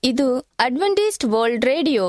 ಇದು Adventist world radio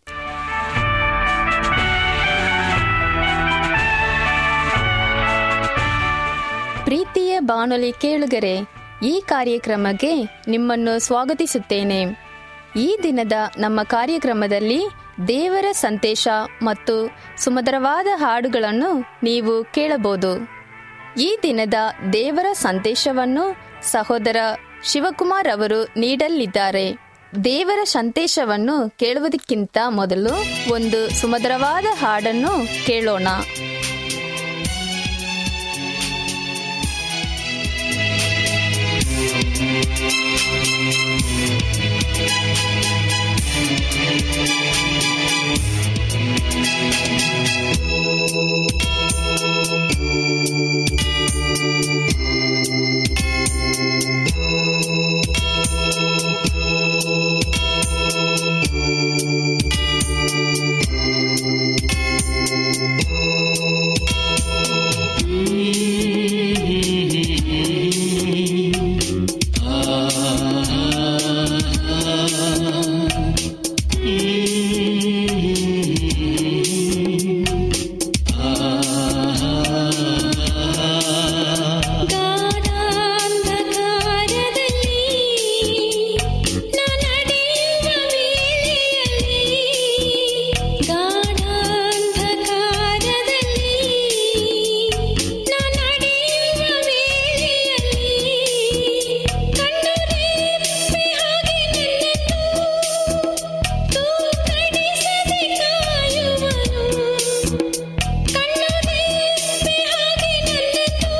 ಪ್ರೀತಿಯ ಬಾನುಲಿ ಕೇಳುಗರೆ ಈ ಕಾರ್ಯಕ್ರಮಕ್ಕೆ ನಿಮ್ಮನ್ನು ಸ್ವಾಗತಿಸುತ್ತೇನೆ ಈ ದಿನದ ನಮ್ಮ ಕಾರ್ಯಕ್ರಮದಲ್ಲಿ ದೇವರ ಸಂದೇಶ ಮತ್ತು ಸುಮಧುರವಾದ ಹಾಡುಗಳನ್ನು ನೀವು ಕೇಳಬಹುದು ಈ ದಿನದ ದೇವರ ಸಂದೇಶವನ್ನು ಸಹೋದರ ಶಿವಕುಮಾರ್ ಅವರು ನೀಡಲಿದ್ದಾರೆ ದೇವರ ಸಂದೇಶವನ್ನು ಕೇಳುವುದಕ್ಕಿಂತ ಮೊದಲು ಒಂದು ಸುಮಧುರವಾದ ಹಾಡನ್ನು ಕೇಳೋಣ ಗಾಢಾಂಧಕಾರದಲ್ಲಿ ನಾನಡೆಯುವ ವೇಳೆಯಲ್ಲಿ ಗಾಢಾಂಧಕಾರದಲ್ಲಿ ನಾನಡೆಯುವ ವೇಳೆಯಲ್ಲಿ ಕಣ್ಣುರೆಪ್ಪೆ ಹಾಗೆ ನನ್ನನ್ನು ತೂಕಡಿಸದೆ ಕಾಯುವನು ಕಣ್ಣುರೆಪ್ಪೆ ಹಾಗೆ ನನ್ನನ್ನು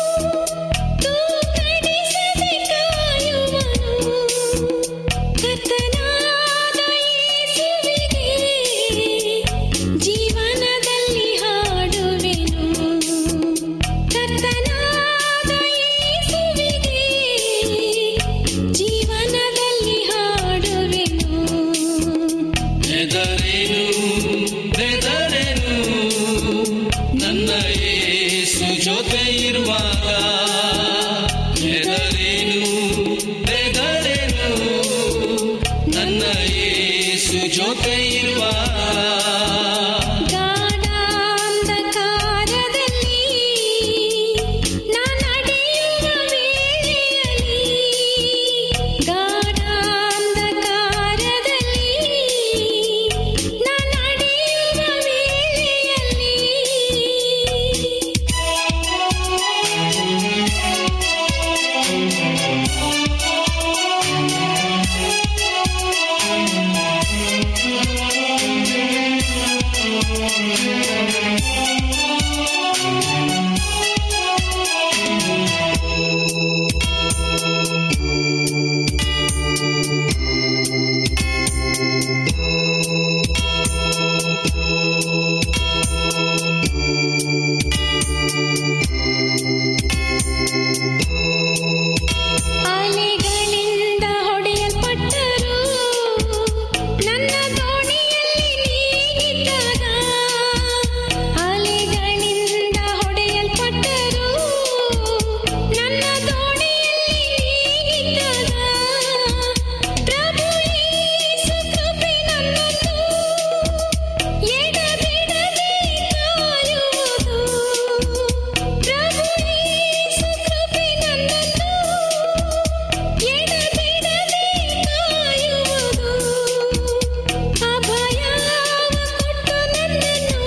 ತೂಕಡಿಸದೆ ಕಾಯುವನು ಕರ್ತನಾದ ಯೇಸುವಿಗೆ ಜೀವನದಲ್ಲಿ ಹಾಡುವೆನು ಕರ್ತನಾದ ಯೇಸುವಿಗೆ ಜೀವನದಲ್ಲಿ ಹಾಡುವೆನು ಬೆದರೇನು ಬೆದರೇನು ನನ್ನ ಯೇಸು ಜೊತೆ ಇರುವಾಗ ಬೆದರೇನು ಬೆದರೇನು ನನ್ನ ಯೇಸು ಜೊತೆ ಇರುವಾಗ ಗಾಢಾಂಧಕಾರದಲ್ಲಿ ನಾನಡೆಯುವ ವೇಳೆಯಲ್ಲಿ ಗಾಢಾಂಧಕಾರದಲ್ಲಿ ನಾನಡೆಯುವ ಅಲೆಗಳಿಂದ ಹೊಡೆಯಲ್ಪಟ್ಟರು ನನ್ನ ದೋಣಿಯಲ್ಲಿ ನೀಗಿದ್ದಾಗ ಅಲೆಗಳಿಂದ ಹೊಡೆಯಲ್ಪಟ್ಟರು ನನ್ನ ದೋಣಿಯಲ್ಲಿ ನೀಗಿದ್ದಾಗ ಪ್ರಭು ಯೇಸು ಕೃಪೆ ನನ್ನನ್ನು ಎಡಬಿಡದೆ ಕಾಯುವುದು ಪ್ರಭು ಯೇಸು ಕೃಪೆ ನನ್ನನ್ನು ಎಡಬಿಡದೆ ಕಾಯುವುದು ಅಭಯವ ಕೊಟ್ಟು ನನ್ನನ್ನು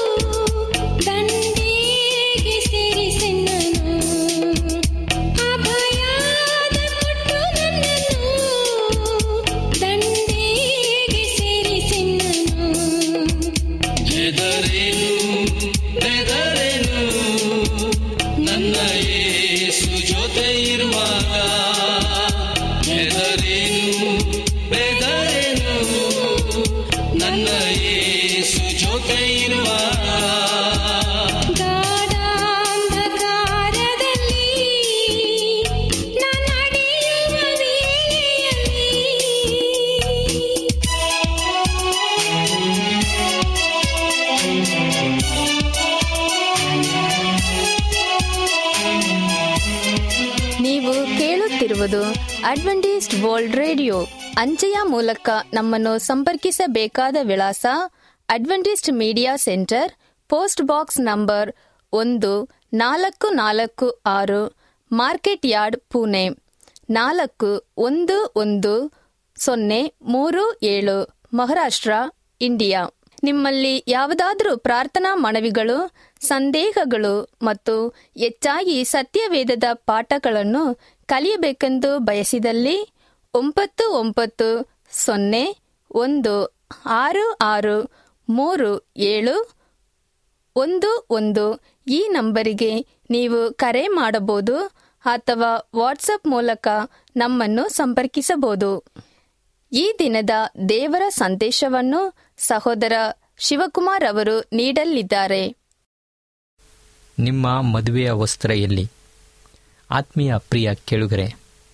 ದಂಡೆಗೆ ಸೇರಿಸೆನ್ನನು ಅಭಯದ ಕೊಟ್ಟು ನನ್ನನ್ನು ದಂಡೆಗೆ ಸೇರಿಸೆನ್ನನು ಬೆದರೇನು ಬೆದರೇನು ನನ್ನ ಯೇಸು ಜೊತೆ ಇರುವಾಗ ಬೆದರೇನು ಬೆದರೇನು ನನ್ನ ಯೇಸು ಜೊತೆ ಇರುವಾಗ ಗಾಢಾಂಧಕಾರದಲ್ಲಿ ನಾನಡೆಯುವ ವೇಳೆಯಲ್ಲಿ ನೀವು ಕೇಳುತ್ತಿರುವುದು ಅಡ್ವೆಂಟಿಸ್ಟ್ ವರ್ಲ್ಡ್ ರೇಡಿಯೋ ಅಂಚೆಯ ಮೂಲಕ ನಮ್ಮನ್ನು ಸಂಪರ್ಕಿಸಬೇಕಾದ ವಿಳಾಸ Adventist media centre post box number ಒಂದು ನಾಲ್ಕು ನಾಲ್ಕು ಆರು ಮಾರ್ಕೆಟ್ ಯಾರ್ಡ್ ಪುಣೆ ನಾಲ್ಕು ಒಂದು ಒಂದು ಸೊನ್ನೆ ಮೂರು ಏಳು ಮಹಾರಾಷ್ಟ್ರ ಇಂಡಿಯಾ ನಿಮ್ಮಲ್ಲಿ ಯಾವುದಾದರೂ ಪ್ರಾರ್ಥನಾ ಮನವಿಗಳು ಸಂದೇಹಗಳು ಮತ್ತು ಹೆಚ್ಚಾಗಿ ಸತ್ಯವೇದದ ಪಾಠಗಳನ್ನು ಕಲಿಯಬೇಕೆಂದು ಬಯಸಿದಲ್ಲಿ ಒಂಬತ್ತು ಒಂಬತ್ತು ಸೊನ್ನೆ ಒಂದು ಆರು ಆರು ಮೂರು ಏಳು ಒಂದು ಒಂದು ಈ ನಂಬರಿಗೆ ನೀವು ಕರೆ ಮಾಡಬಹುದು ಅಥವಾ ವಾಟ್ಸಪ್ ಮೂಲಕ ನಮ್ಮನ್ನು ಸಂಪರ್ಕಿಸಬಹುದು ಈ ದಿನದ ದೇವರ ಸಂದೇಶವನ್ನು ಸಹೋದರ ಶಿವಕುಮಾರ್ ಅವರು ನೀಡಲಿದ್ದಾರೆ ನಿಮ್ಮ ಮದುವೆಯ ವಸ್ತ್ರ ಎಲ್ಲಿ ಆತ್ಮೀಯ ಪ್ರಿಯ ಕೇಳುಗರೆ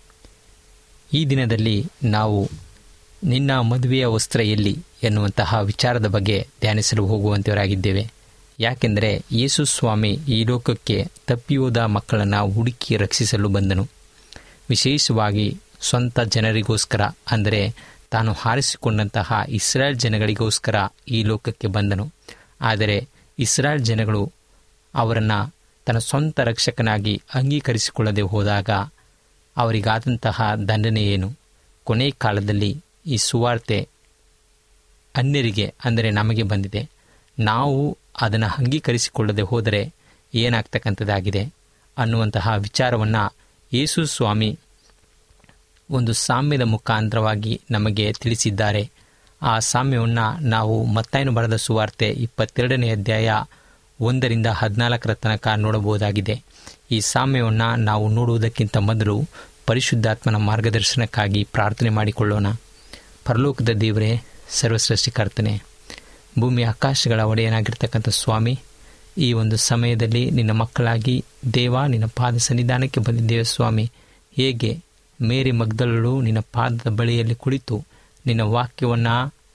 ಈ ದಿನದಲ್ಲಿ ನಾವು ನಿನ್ನ ಮದುವೆಯ ವಸ್ತ್ರ ಎಲ್ಲಿ ಎನ್ನುವಂತಹ ವಿಚಾರದ ಬಗ್ಗೆ ಧ್ಯಾನಿಸಲು ಹೋಗುವಂತವರಾಗಿದ್ದೇವೆ ಯಾಕೆಂದರೆ ಯೇಸು ಸ್ವಾಮಿ ಈ ಲೋಕಕ್ಕೆ ತಪ್ಪಿಯೋದ ಮಕ್ಕಳನ್ನು ಹುಡುಕಿ ರಕ್ಷಿಸಲು ಬಂದನು ವಿಶೇಷವಾಗಿ ಸ್ವಂತ ಜನರಿಗೋಸ್ಕರ ಅಂದರೆ ತಾನು ಹಾರಿಸಿಕೊಂಡಂತಹ ಇಸ್ರಾಯೇಲ್ ಜನಗಳಿಗೋಸ್ಕರ ಈ ಲೋಕಕ್ಕೆ ಬಂದನು ಆದರೆ ಇಸ್ರಾಯೇಲ್ ಜನಗಳು ಅವರನ್ನು ತನ್ನ ಸ್ವಂತ ರಕ್ಷಕನಾಗಿ ಅಂಗೀಕರಿಸಿಕೊಳ್ಳದೆ ಹೋದಾಗ ಅವರಿಗಾದಂತಹ ದಂಡನೆ ಏನು ಕೊನೆ ಕಾಲದಲ್ಲಿ ಈ ಸುವಾರ್ತೆ ಅನ್ಯರಿಗೆ ಅಂದರೆ ನಮಗೆ ಬಂದಿದೆ ನಾವು ಅದನ್ನು ಅಂಗೀಕರಿಸಿಕೊಳ್ಳದೆ ಹೋದರೆ ಏನಾಗ್ತಕ್ಕಂಥದ್ದಾಗಿದೆ ಅನ್ನುವಂತಹ ವಿಚಾರವನ್ನು ಯೇಸು ಸ್ವಾಮಿ ಒಂದು ಸಾಮ್ಯದ ಮುಖಾಂತರವಾಗಿ ನಮಗೆ ತಿಳಿಸಿದ್ದಾರೆ ಆ ಸಾಮ್ಯವನ್ನು ನಾವು ಮತ್ತಾಯನು ಬರೆದ ಸುವಾರ್ತೆ ಇಪ್ಪತ್ತೆರಡನೇ ಅಧ್ಯಾಯ ಒಂದರಿಂದ ಹದಿನಾಲ್ಕರ ತನಕ ನೋಡಬಹುದಾಗಿದೆ ಈ ಸಾಮ್ಯವನ್ನು ನಾವು ನೋಡುವುದಕ್ಕಿಂತ ಮೊದಲು ಪರಿಶುದ್ಧಾತ್ಮನ ಮಾರ್ಗದರ್ಶನಕ್ಕಾಗಿ ಪ್ರಾರ್ಥನೆ ಮಾಡಿಕೊಳ್ಳೋಣ ಪರಲೋಕದ ದೇವರೇ ಸರ್ವಸೃಷ್ಟಿಕರ್ತನೆ ಭೂಮಿ ಆಕಾಶಗಳ ಒಡೆಯನಾಗಿರ್ತಕ್ಕಂಥ ಸ್ವಾಮಿ ಈ ಒಂದು ಸಮಯದಲ್ಲಿ ನಿನ್ನ ಮಕ್ಕಳಾಗಿ ದೇವ ನಿನ್ನ ಪಾದ ಸನ್ನಿಧಾನಕ್ಕೆ ಬಂದಿದ್ದೇವೆ ಸ್ವಾಮಿ ಹೇಗೆ ಮೇರಿ ಮಗ್ದಲಳು ನಿನ್ನ ಪಾದದ ಬಳಿಯಲ್ಲಿ ಕುಳಿತು ನಿನ್ನ ವಾಕ್ಯವನ್ನು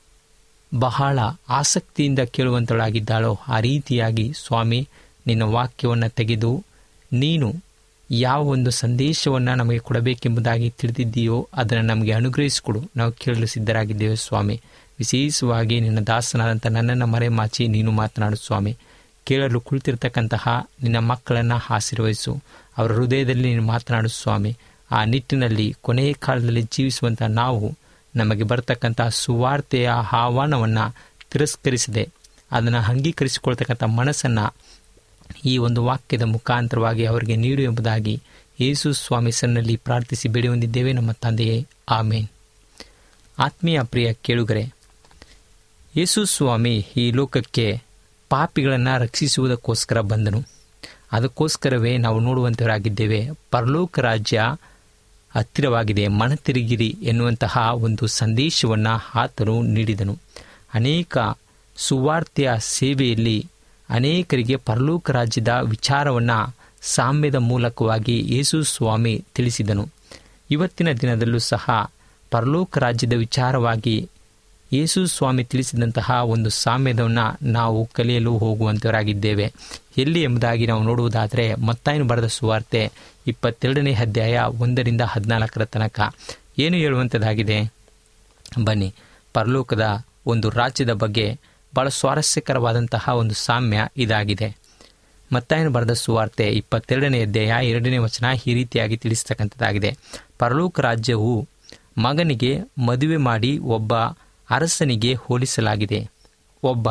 ಬಹಳ ಆಸಕ್ತಿಯಿಂದ ಕೇಳುವಂತಳಾಗಿದ್ದಾಳೋ ಆ ರೀತಿಯಾಗಿ ಸ್ವಾಮಿ ನಿನ್ನ ವಾಕ್ಯವನ್ನು ತೆಗೆದು ನೀನು ಯಾವ ಒಂದು ಸಂದೇಶವನ್ನು ನಮಗೆ ಕೊಡಬೇಕೆಂಬುದಾಗಿ ತಿಳಿದಿದ್ದೀಯೋ ಅದನ್ನು ನಮಗೆ ಅನುಗ್ರಹಿಸಿಕೊಡು ನಾವು ಕೇಳಲು ಸಿದ್ಧರಾಗಿದ್ದೇವೆ ಸ್ವಾಮಿ ವಿಶೇಷವಾಗಿ ನಿನ್ನ ದಾಸನಾದಂಥ ನನ್ನನ್ನು ಮರೆಮಾಚಿ ನೀನು ಮಾತನಾಡು ಸ್ವಾಮಿ ಕೇಳಲು ಕುಳಿತಿರ್ತಕ್ಕಂತಹ ನಿನ್ನ ಮಕ್ಕಳನ್ನು ಆಶೀರ್ವಹಿಸು ಅವರ ಹೃದಯದಲ್ಲಿ ನೀನು ಮಾತನಾಡು ಸ್ವಾಮಿ ಆ ನಿಟ್ಟಿನಲ್ಲಿ ಕೊನೆಯ ಕಾಲದಲ್ಲಿ ಜೀವಿಸುವಂಥ ನಾವು ನಮಗೆ ಬರ್ತಕ್ಕಂಥ ಸುವಾರ್ತೆಯ ಆಹ್ವಾನವನ್ನು ತಿರಸ್ಕರಿಸದೆ ಅದನ್ನು ಅಂಗೀಕರಿಸಿಕೊಳ್ತಕ್ಕಂಥ ಮನಸ್ಸನ್ನು ಈ ಒಂದು ವಾಕ್ಯದ ಮುಖಾಂತರವಾಗಿ ಅವರಿಗೆ ನೀಡು ಎಂಬುದಾಗಿ ಯೇಸು ಸ್ವಾಮಿ ಸನ್ನಲ್ಲಿ ಪ್ರಾರ್ಥಿಸಿ ಬೇಡಿ ಹೊಂದಿದ್ದೇವೆ ನಮ್ಮ ತಂದೆಯೇ ಆಮೇನ್ ಆತ್ಮೀಯ ಪ್ರಿಯ ಕೇಳುಗರೆ ಯೇಸು ಸ್ವಾಮಿ ಈ ಲೋಕಕ್ಕೆ ಪಾಪಿಗಳನ್ನು ರಕ್ಷಿಸುವುದಕ್ಕೋಸ್ಕರ ಬಂದನು ಅದಕ್ಕೋಸ್ಕರವೇ ನಾವು ನೋಡುವಂತವರಾಗಿದ್ದೇವೆ ಪರಲೋಕ ರಾಜ್ಯ ಹತ್ತಿರವಾಗಿದೆ ಮನತಿರುಗಿರಿ ಎನ್ನುವಂತಹ ಒಂದು ಸಂದೇಶವನ್ನು ಆತನು ನೀಡಿದನು ಅನೇಕ ಸುವಾರ್ತೆಯ ಸೇವೆಯಲ್ಲಿ ಅನೇಕರಿಗೆ ಪರಲೋಕ ರಾಜ್ಯದ ವಿಚಾರವನ್ನು ಸಾಮ್ಯದ ಮೂಲಕವಾಗಿ ಯೇಸು ಸ್ವಾಮಿ ತಿಳಿಸಿದನು ಇವತ್ತಿನ ದಿನದಲ್ಲೂ ಸಹ ಪರಲೋಕ ರಾಜ್ಯದ ವಿಚಾರವಾಗಿ ಯೇಸು ಸ್ವಾಮಿ ತಿಳಿಸಿದಂತಹ ಒಂದು ಸಾಮ್ಯದವನ್ನು ನಾವು ಕಲಿಯಲು ಹೋಗುವಂತವರಾಗಿದ್ದೇವೆ ಎಲ್ಲಿ ಎಂಬುದಾಗಿ ನಾವು ನೋಡುವುದಾದರೆ ಮತ್ತಾಯನು ಬರೆದ ಸುವಾರ್ತೆ ಇಪ್ಪತ್ತೆರಡನೇ ಅಧ್ಯಾಯ ಒಂದರಿಂದ ಹದಿನಾಲ್ಕರ ತನಕ ಏನು ಹೇಳುವಂಥದ್ದಾಗಿದೆ ಬನ್ನಿ ಪರಲೋಕದ ಒಂದು ರಾಜ್ಯದ ಬಗ್ಗೆ ಬಹಳ ಸ್ವಾರಸ್ಯಕರವಾದಂತಹ ಒಂದು ಸಾಮ್ಯ ಇದಾಗಿದೆ ಮತ್ತಾಯನು ಬರೆದ ಸುವಾರ್ತೆ ಇಪ್ಪತ್ತೆರಡನೇ ಅಧ್ಯಾಯ ಎರಡನೇ ವಚನ ಈ ರೀತಿಯಾಗಿ ತಿಳಿಸ್ತಕ್ಕಂಥದ್ದಾಗಿದೆ ಪರಲೋಕ ರಾಜ್ಯವು ಮಗನಿಗೆ ಮದುವೆ ಮಾಡಿ ಒಬ್ಬ ಅರಸನಿಗೆ ಹೋಲಿಸಲಾಗಿದೆ ಒಬ್ಬ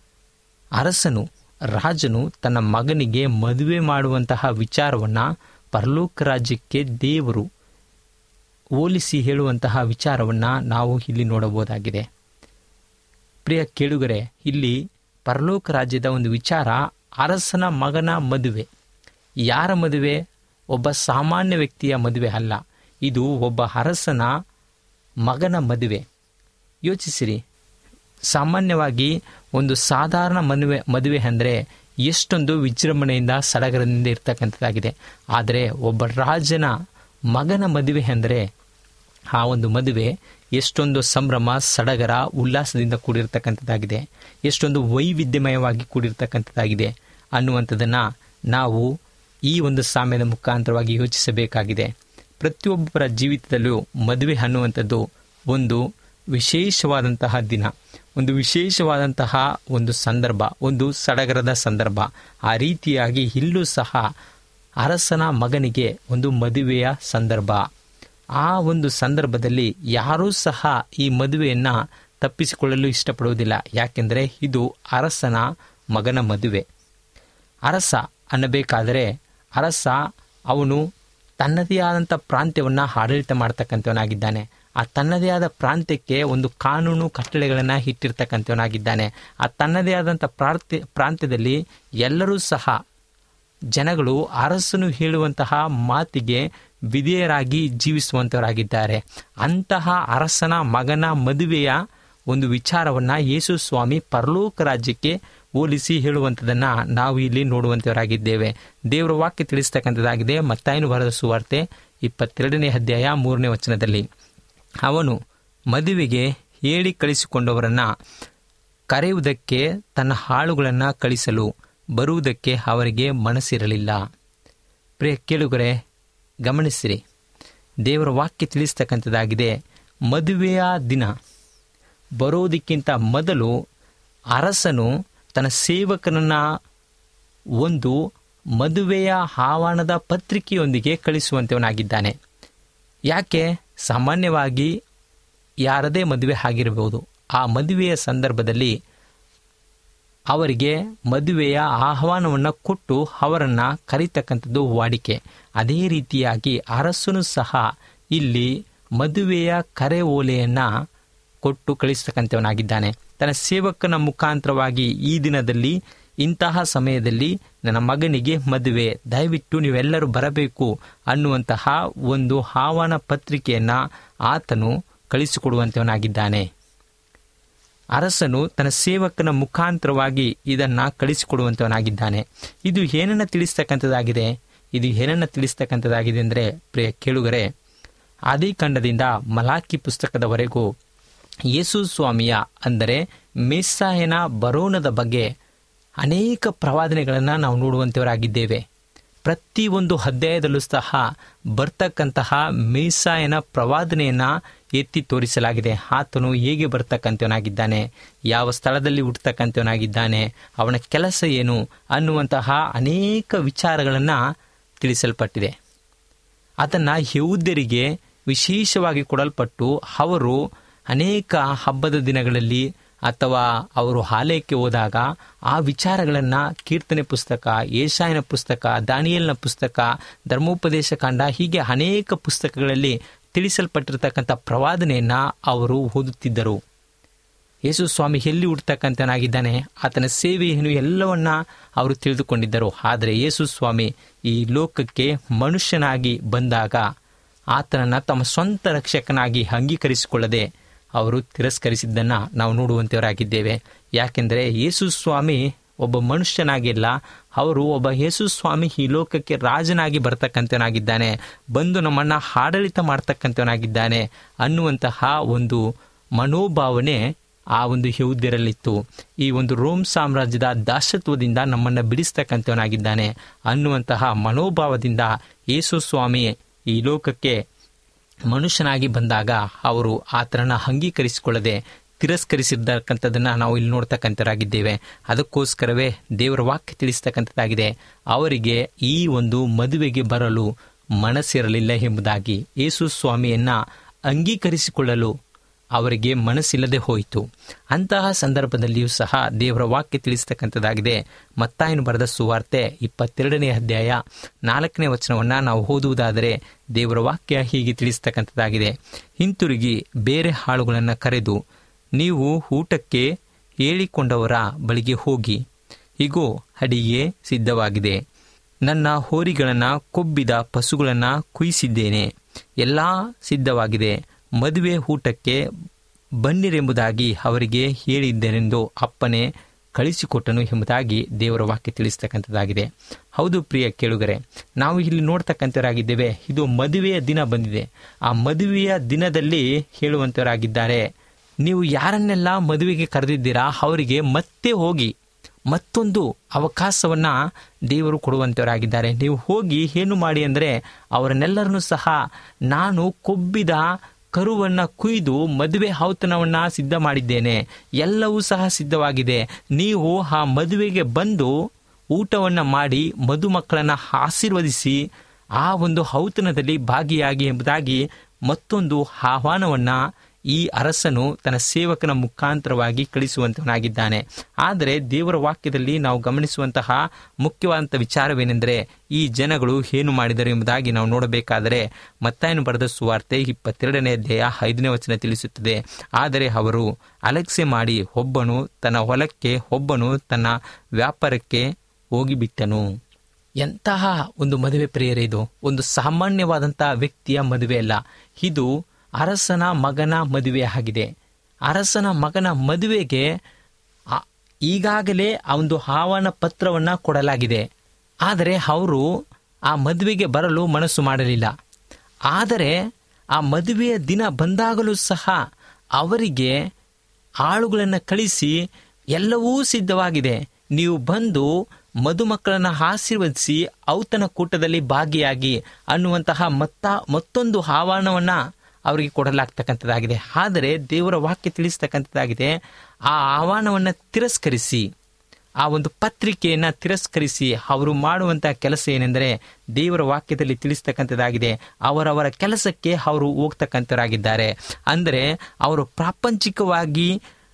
ಅರಸನು ರಾಜನು ತನ್ನ ಮಗನಿಗೆ ಮದುವೆ ಮಾಡುವಂತಹ ವಿಚಾರವನ್ನು ಪರಲೋಕ ರಾಜ್ಯಕ್ಕೆ ದೇವರು ಹೋಲಿಸಿ ಹೇಳುವಂತಹ ವಿಚಾರವನ್ನು ನಾವು ಇಲ್ಲಿ ನೋಡಬಹುದಾಗಿದೆ ಪ್ರಿಯ ಕೇಳುಗರೆ ಇಲ್ಲಿ ಪರಲೋಕ ರಾಜ್ಯದ ಒಂದು ವಿಚಾರ ಅರಸನ ಮಗನ ಮದುವೆ ಯಾರ ಮದುವೆ ಒಬ್ಬ ಸಾಮಾನ್ಯ ವ್ಯಕ್ತಿಯ ಮದುವೆ ಅಲ್ಲ ಇದು ಒಬ್ಬ ಅರಸನ ಮಗನ ಮದುವೆ ಯೋಚಿಸಿರಿ ಸಾಮಾನ್ಯವಾಗಿ ಒಂದು ಸಾಧಾರಣ ಮದುವೆ ಮದುವೆ ಅಂದರೆ ಎಷ್ಟೊಂದು ವಿಜೃಂಭಣೆಯಿಂದ ಸಡಗರದಿಂದ ಇರ್ತಕ್ಕಂಥದ್ದಾಗಿದೆ ಆದರೆ ಒಬ್ಬ ರಾಜನ ಮಗನ ಮದುವೆ ಅಂದರೆ ಆ ಒಂದು ಮದುವೆ ಎಷ್ಟೊಂದು ಸಂಭ್ರಮ ಸಡಗರ ಉಲ್ಲಾಸದಿಂದ ಕೂಡಿರ್ತಕ್ಕಂಥದ್ದಾಗಿದೆ ಎಷ್ಟೊಂದು ವೈವಿಧ್ಯಮಯವಾಗಿ ಕೂಡಿರ್ತಕ್ಕಂಥದ್ದಾಗಿದೆ ಅನ್ನುವಂಥದ್ದನ್ನು ನಾವು ಈ ಒಂದು ಸಾಮ್ಯದ ಮುಖಾಂತರವಾಗಿ ಯೋಚಿಸಬೇಕಾಗಿದೆ ಪ್ರತಿಯೊಬ್ಬರ ಜೀವಿತದಲ್ಲೂ ಮದುವೆ ಅನ್ನುವಂಥದ್ದು ಒಂದು ವಿಶೇಷವಾದಂತಹ ದಿನ ಒಂದು ವಿಶೇಷವಾದಂತಹ ಒಂದು ಸಂದರ್ಭ ಒಂದು ಸಡಗರದ ಸಂದರ್ಭ ಆ ರೀತಿಯಾಗಿ ಇಲ್ಲೂ ಸಹ ಅರಸನ ಮಗನಿಗೆ ಒಂದು ಮದುವೆಯ ಸಂದರ್ಭ ಆ ಒಂದು ಸಂದರ್ಭದಲ್ಲಿ ಯಾರೂ ಸಹ ಈ ಮದುವೆಯನ್ನು ತಪ್ಪಿಸಿಕೊಳ್ಳಲು ಇಷ್ಟಪಡುವುದಿಲ್ಲ ಯಾಕೆಂದರೆ ಇದು ಅರಸನ ಮಗನ ಮದುವೆ ಅರಸ ಅನ್ನಬೇಕಾದರೆ ಅರಸ ಅವನು ತನ್ನದೇ ಆದಂಥ ಪ್ರಾಂತ್ಯವನ್ನು ಆಡಳಿತ ಮಾಡ್ತಕ್ಕಂಥವನಾಗಿದ್ದಾನೆ ಆ ತನ್ನದೇ ಆದ ಪ್ರಾಂತ್ಯಕ್ಕೆ ಒಂದು ಕಾನೂನು ಕಟ್ಟಳೆಗಳನ್ನು ಇಟ್ಟಿರ್ತಕ್ಕಂಥವನಾಗಿದ್ದಾನೆ ಆ ತನ್ನದೇ ಆದಂಥ ಪ್ರಾಂತ್ಯ ಪ್ರಾಂತ್ಯದಲ್ಲಿ ಎಲ್ಲರೂ ಸಹ ಜನಗಳು ಅರಸನು ಹೇಳುವಂತಹ ಮಾತಿಗೆ ವಿಧೇಯರಾಗಿ ಜೀವಿಸುವಂತವರಾಗಿದ್ದಾರೆ ಅಂತಹ ಅರಸನ ಮಗನ ಮದುವೆಯ ಒಂದು ವಿಚಾರವನ್ನು ಯೇಸು ಸ್ವಾಮಿ ಪರಲೋಕ ರಾಜ್ಯಕ್ಕೆ ಹೋಲಿಸಿ ಹೇಳುವಂಥದ್ದನ್ನು ನಾವು ಇಲ್ಲಿ ನೋಡುವಂಥವರಾಗಿದ್ದೇವೆ ದೇವರ ವಾಕ್ಯ ತಿಳಿಸ್ತಕ್ಕಂಥದ್ದಾಗಿದೆ ಮತ್ತಾಯನು ಬರೆದ ಸುವಾರ್ತೆ ಇಪ್ಪತ್ತೆರಡನೇ ಅಧ್ಯಾಯ ಮೂರನೇ ವಚನದಲ್ಲಿ ಅವನು ಮದುವೆಗೆ ಹೇಳಿ ಕಳಿಸಿಕೊಂಡವರನ್ನು ಕರೆಯುವುದಕ್ಕೆ ತನ್ನ ಹಾಳುಗಳನ್ನು ಕಳಿಸಲು ಬರುವುದಕ್ಕೆ ಅವರಿಗೆ ಮನಸ್ಸಿರಲಿಲ್ಲ ಪ್ರಿಯ ಕೇಳುಗರೆ ಗಮನಿಸಿರಿ ದೇವರ ವಾಕ್ಯ ತಿಳಿಸ್ತಕ್ಕಂಥದ್ದಾಗಿದೆ ಮದುವೆಯ ದಿನ ಬರೋದಕ್ಕಿಂತ ಮೊದಲು ಅರಸನು ತನ್ನ ಸೇವಕನನ್ನು ಒಂದು ಮದುವೆಯ ಆಹ್ವಾನದ ಪತ್ರಿಕೆಯೊಂದಿಗೆ ಕಳಿಸುವಂತವನಾಗಿದ್ದಾನೆ ಯಾಕೆ ಸಾಮಾನ್ಯವಾಗಿ ಯಾರದೇ ಮದುವೆ ಆಗಿರಬಹುದು ಆ ಮದುವೆಯ ಸಂದರ್ಭದಲ್ಲಿ ಅವರಿಗೆ ಮದುವೆಯ ಆಹ್ವಾನವನ್ನು ಕೊಟ್ಟು ಅವರನ್ನು ಕರೀತಕ್ಕಂಥದ್ದು ವಾಡಿಕೆ ಅದೇ ರೀತಿಯಾಗಿ ಅರಸನು ಸಹ ಇಲ್ಲಿ ಮದುವೆಯ ಕರೆ ಓಲೆಯನ್ನು ಕೊಟ್ಟು ಕಳಿಸ್ತಕ್ಕಂಥವನಾಗಿದ್ದಾನೆ ತನ್ನ ಸೇವಕನ ಮುಖಾಂತರವಾಗಿ ಈ ದಿನದಲ್ಲಿ ಇಂತಹ ಸಮಯದಲ್ಲಿ ನನ್ನ ಮಗನಿಗೆ ಮದುವೆ ದಯವಿಟ್ಟು ನೀವೆಲ್ಲರೂ ಬರಬೇಕು ಅನ್ನುವಂತಹ ಒಂದು ಆಹ್ವಾನ ಪತ್ರಿಕೆಯನ್ನು ಆತನು ಕಳಿಸಿಕೊಡುವಂಥವನಾಗಿದ್ದಾನೆ ಅರಸನು ತನ್ನ ಸೇವಕನ ಮುಖಾಂತರವಾಗಿ ಇದನ್ನು ಕಳಿಸಿಕೊಡುವಂಥವನಾಗಿದ್ದಾನೆ ಇದು ಏನನ್ನ ತಿಳಿಸ್ತಕ್ಕಂಥದ್ದಾಗಿದೆ ಇದು ಏನನ್ನ ತಿಳಿಸ್ತಕ್ಕಂಥದ್ದಾಗಿದೆ ಅಂದರೆ ಪ್ರಿಯ ಕೇಳುಗರೆ ಆದಿಕಾಂಡದಿಂದ ಮಲಾಕಿ ಪುಸ್ತಕದವರೆಗೂ ಯೇಸು ಸ್ವಾಮಿಯ ಅಂದರೆ ಮೆಸ್ಸಾಯನ ಬರೋಣದ ಬಗ್ಗೆ ಅನೇಕ ಪ್ರವಾದನೆಗಳನ್ನು ನಾವು ನೋಡುವಂಥವರಾಗಿದ್ದೇವೆ ಪ್ರತಿಯೊಂದು ಅಧ್ಯಾಯದಲ್ಲೂ ಸಹ ಬರ್ತಕ್ಕಂತಹ ಮೇಸಾಯನ ಪ್ರವಾದನೆಯನ್ನು ಎತ್ತಿ ತೋರಿಸಲಾಗಿದೆ ಆತನು ಹೇಗೆ ಬರ್ತಕ್ಕಂಥವನಾಗಿದ್ದಾನೆ ಯಾವ ಸ್ಥಳದಲ್ಲಿ ಹುಟ್ಟತಕ್ಕಂಥವನಾಗಿದ್ದಾನೆ ಅವನ ಕೆಲಸ ಏನು ಅನ್ನುವಂತಹ ಅನೇಕ ವಿಚಾರಗಳನ್ನು ತಿಳಿಸಲ್ಪಟ್ಟಿದೆ ಅದನ್ನು ಯಹೂದ್ಯರಿಗೆ ವಿಶೇಷವಾಗಿ ಕೊಡಲ್ಪಟ್ಟು ಅವರು ಅನೇಕ ಹಬ್ಬದ ದಿನಗಳಲ್ಲಿ ಅಥವಾ ಅವರು ಆಲಯಕ್ಕೆ ಹೋದಾಗ ಆ ವಿಚಾರಗಳನ್ನು ಕೀರ್ತನೆ ಪುಸ್ತಕ ಏಷಾಯನ ಪುಸ್ತಕ ದಾನಿಯಲ್ನ ಪುಸ್ತಕ ಧರ್ಮೋಪದೇಶ ಕಾಂಡ ಹೀಗೆ ಅನೇಕ ಪುಸ್ತಕಗಳಲ್ಲಿ ತಿಳಿಸಲ್ಪಟ್ಟಿರತಕ್ಕಂಥ ಪ್ರವಾದನೆಯನ್ನು ಅವರು ಓದುತ್ತಿದ್ದರು ಯೇಸು ಸ್ವಾಮಿ ಎಲ್ಲಿ ಹುಟ್ಟತಕ್ಕಂಥನಾಗಿದ್ದಾನೆ ಆತನ ಸೇವೆ ಏನು ಎಲ್ಲವನ್ನ ಅವರು ತಿಳಿದುಕೊಂಡಿದ್ದರು ಆದರೆ ಯೇಸು ಸ್ವಾಮಿ ಈ ಲೋಕಕ್ಕೆ ಮನುಷ್ಯನಾಗಿ ಬಂದಾಗ ಆತನನ್ನು ತಮ್ಮ ಸ್ವಂತ ರಕ್ಷಕನಾಗಿ ಅಂಗೀಕರಿಸಿಕೊಳ್ಳದೆ ಅವರು ತಿರಸ್ಕರಿಸಿದ್ದನ್ನು ನಾವು ನೋಡುವಂಥವರಾಗಿದ್ದೇವೆ ಯಾಕೆಂದರೆ ಯೇಸು ಸ್ವಾಮಿ ಒಬ್ಬ ಮನುಷ್ಯನಾಗಿಲ್ಲ ಅವರು ಒಬ್ಬ ಯೇಸು ಸ್ವಾಮಿ ಈ ಲೋಕಕ್ಕೆ ರಾಜನಾಗಿ ಬರ್ತಕ್ಕಂಥವನಾಗಿದ್ದಾನೆ ಬಂದು ನಮ್ಮನ್ನು ಆಡಳಿತ ಮಾಡ್ತಕ್ಕಂಥವನಾಗಿದ್ದಾನೆ ಅನ್ನುವಂತಹ ಒಂದು ಮನೋಭಾವನೆ ಆ ಒಂದು ಯಹೂದ್ಯರಲ್ಲಿತ್ತು ಈ ಒಂದು ರೋಮ್ ಸಾಮ್ರಾಜ್ಯದ ದಾಸತ್ವದಿಂದ ನಮ್ಮನ್ನು ಬಿಡಿಸ್ತಕ್ಕಂಥವನಾಗಿದ್ದಾನೆ ಅನ್ನುವಂತಹ ಮನೋಭಾವದಿಂದ ಯೇಸು ಸ್ವಾಮಿ ಈ ಲೋಕಕ್ಕೆ ಮನುಷ್ಯನಾಗಿ ಬಂದಾಗ ಅವರು ಆತನನ್ನು ಅಂಗೀಕರಿಸಿಕೊಳ್ಳದೆ ತಿರಸ್ಕರಿಸಿರ್ತಕ್ಕಂಥದ್ದನ್ನು ನಾವು ಇಲ್ಲಿ ನೋಡ್ತಕ್ಕಂಥರಾಗಿದ್ದೇವೆ ಅದಕ್ಕೋಸ್ಕರವೇ ದೇವರ ವಾಕ್ಯ ತಿಳಿಸ್ತಕ್ಕಂಥದ್ದಾಗಿದೆ ಅವರಿಗೆ ಈ ಒಂದು ಮದುವೆಗೆ ಬರಲು ಮನಸ್ಸಿರಲಿಲ್ಲ ಎಂಬುದಾಗಿ ಯೇಸು ಸ್ವಾಮಿಯನ್ನ ಅಂಗೀಕರಿಸಿಕೊಳ್ಳಲು ಅವರಿಗೆ ಮನಸ್ಸಿಲ್ಲದೆ ಹೋಯಿತು ಅಂತಹ ಸಂದರ್ಭದಲ್ಲಿಯೂ ಸಹ ದೇವರ ವಾಕ್ಯ ತಿಳಿಸ್ತಕ್ಕಂಥದ್ದಾಗಿದೆ ಮತ್ತಾಯನು ಬರೆದ ಸುವಾರ್ತೆ ಇಪ್ಪತ್ತೆರಡನೇ ಅಧ್ಯಾಯ ನಾಲ್ಕನೇ ವಚನವನ್ನು ನಾವು ಓದುವುದಾದರೆ ದೇವರ ವಾಕ್ಯ ಹೀಗೆ ತಿಳಿಸ್ತಕ್ಕಂಥದ್ದಾಗಿದೆ ಹಿಂತಿರುಗಿ ಬೇರೆ ಹಾಳುಗಳನ್ನು ಕರೆದು ನೀವು ಊಟಕ್ಕೆ ಹೇಳಿಕೊಂಡವರ ಬಳಿಗೆ ಹೋಗಿ ಹೀಗೋ ಅಡಿಗೆ ಸಿದ್ಧವಾಗಿದೆ ನನ್ನ ಹೋರಿಗಳನ್ನು ಕೊಬ್ಬಿದ ಪಶುಗಳನ್ನು ಕುಯಿಸಿದ್ದೇನೆ ಎಲ್ಲ ಸಿದ್ಧವಾಗಿದೆ ಮದುವೆ ಊಟಕ್ಕೆ ಬನ್ನಿರೆಂಬುದಾಗಿ ಅವರಿಗೆ ಹೇಳಿದ್ದರೆಂದು ಅಪ್ಪನೇ ಕಳಿಸಿಕೊಟ್ಟನು ಎಂಬುದಾಗಿ ದೇವರ ವಾಕ್ಯ ತಿಳಿಸ್ತಕ್ಕಂಥದ್ದಾಗಿದೆ ಹೌದು ಪ್ರಿಯ ಕೇಳುಗರೆ ನಾವು ಇಲ್ಲಿ ನೋಡ್ತಕ್ಕಂಥವರಾಗಿದ್ದೇವೆ ಇದು ಮದುವೆಯ ದಿನ ಬಂದಿದೆ ಆ ಮದುವೆಯ ದಿನದಲ್ಲಿ ಹೇಳುವಂಥವರಾಗಿದ್ದಾರೆ ನೀವು ಯಾರನ್ನೆಲ್ಲ ಮದುವೆಗೆ ಕರೆದಿದ್ದೀರಾ ಅವರಿಗೆ ಮತ್ತೆ ಹೋಗಿ ಮತ್ತೊಂದು ಅವಕಾಶವನ್ನು ದೇವರು ಕೊಡುವಂಥವರಾಗಿದ್ದಾರೆ ನೀವು ಹೋಗಿ ಏನು ಮಾಡಿ ಅಂದರೆ ಅವರನ್ನೆಲ್ಲರನ್ನೂ ಸಹ ನಾನು ಕೊಬ್ಬಿದ ಕರುವನ್ನ ಕುಯ್ದು ಮದುವೆ ಔತಣವನ್ನ ಸಿದ್ಧ ಮಾಡಿದ್ದೇನೆ ಎಲ್ಲವೂ ಸಹ ಸಿದ್ಧವಾಗಿದೆ ನೀವು ಆ ಮದುವೆಗೆ ಬಂದು ಊಟವನ್ನ ಮಾಡಿ ಮದುಮಕ್ಕಳನ್ನ ಆಶೀರ್ವದಿಸಿ ಆ ಒಂದು ಔತಣದಲ್ಲಿ ಭಾಗಿಯಾಗಿ ಎಂಬುದಾಗಿ ಮತ್ತೊಂದು ಆಹ್ವಾನವನ್ನ ಈ ಅರಸನು ತನ್ನ ಸೇವಕನ ಮುಖಾಂತರವಾಗಿ ಕಳಿಸುವಂತವನಾಗಿದ್ದಾನೆ ಆದರೆ ದೇವರ ವಾಕ್ಯದಲ್ಲಿ ನಾವು ಗಮನಿಸುವಂತಹ ಮುಖ್ಯವಾದಂಥ ವಿಚಾರವೇನೆಂದರೆ ಈ ಜನಗಳು ಏನು ಮಾಡಿದರು ಎಂಬುದಾಗಿ ನಾವು ನೋಡಬೇಕಾದರೆ ಮತ್ತಾಯನು ಬರೆದ ಸುವಾರ್ತೆ ಇಪ್ಪತ್ತೆರಡನೇ ಅಧ್ಯಾಯ ಐದನೇ ವಚನ ತಿಳಿಸುತ್ತದೆ ಆದರೆ ಅವರು ಅಲೆಕ್ಸೆ ಮಾಡಿ ಒಬ್ಬನು ತನ್ನ ಹೊಲಕ್ಕೆ ಒಬ್ಬನು ತನ್ನ ವ್ಯಾಪಾರಕ್ಕೆ ಹೋಗಿಬಿಟ್ಟನು ಎಂತಹ ಒಂದು ಮದುವೆ ಪ್ರಿಯರೇ ಇದು ಒಂದು ಸಾಮಾನ್ಯವಾದಂತಹ ವ್ಯಕ್ತಿಯ ಮದುವೆ ಅಲ್ಲ ಇದು ಅರಸನ ಮಗನ ಮದುವೆ ಆಗಿದೆ ಅರಸನ ಮಗನ ಮದುವೆಗೆ ಆ- ಈಗಾಗಲೇ ಆ ಒಂದು ಆಹ್ವಾನ ಪತ್ರವನ್ನ ಕೊಡಲಾಗಿದೆ ಆದರೆ ಅವರು ಆ ಮದುವೆಗೆ ಬರಲು ಮನಸ್ಸು ಮಾಡಲಿಲ್ಲ ಆದರೆ ಆ ಮದುವೆಯ ದಿನ ಬಂದಾಗಲೂ ಸಹ ಅವರಿಗೆ ಆಳುಗಳನ್ನು ಕಳಿಸಿ ಎಲ್ಲವೂ ಸಿದ್ಧವಾಗಿದೆ ನೀವು ಬಂದು ಮದುಮಕ್ಕಳನ್ನ ಆಶೀರ್ವದಿಸಿ ಔತಣ ಕೂಟದಲ್ಲಿ ಭಾಗಿಯಾಗಿ ಅನ್ನುವಂತಹ ಮತ್ತ ಮತ್ತೊಂದು ಆಹ್ವಾನವನ್ನ ಅವರಿಗೆ ಕೊಡಲಾಗ್ತಕ್ಕಂಥದ್ದಾಗಿದೆ ಆದರೆ ದೇವರ ವಾಕ್ಯ ತಿಳಿಸ್ತಕ್ಕಂಥದ್ದಾಗಿದೆ ಆ ಆಹ್ವಾನವನ್ನು ತಿರಸ್ಕರಿಸಿ ಆ ಒಂದು ಪತ್ರಿಕೆಯನ್ನ ತಿರಸ್ಕರಿಸಿ ಅವರು ಮಾಡುವಂತಹ ಕೆಲಸ ಏನೆಂದರೆ ದೇವರ ವಾಕ್ಯದಲ್ಲಿ ತಿಳಿಸ್ತಕ್ಕಂಥದ್ದಾಗಿದೆ ಅವರವರ ಕೆಲಸಕ್ಕೆ ಅವರು ಹೋಗ್ತಕ್ಕಂಥವರಾಗಿದ್ದಾರೆ ಅಂದರೆ ಅವರು ಪ್ರಾಪಂಚಿಕವಾಗಿ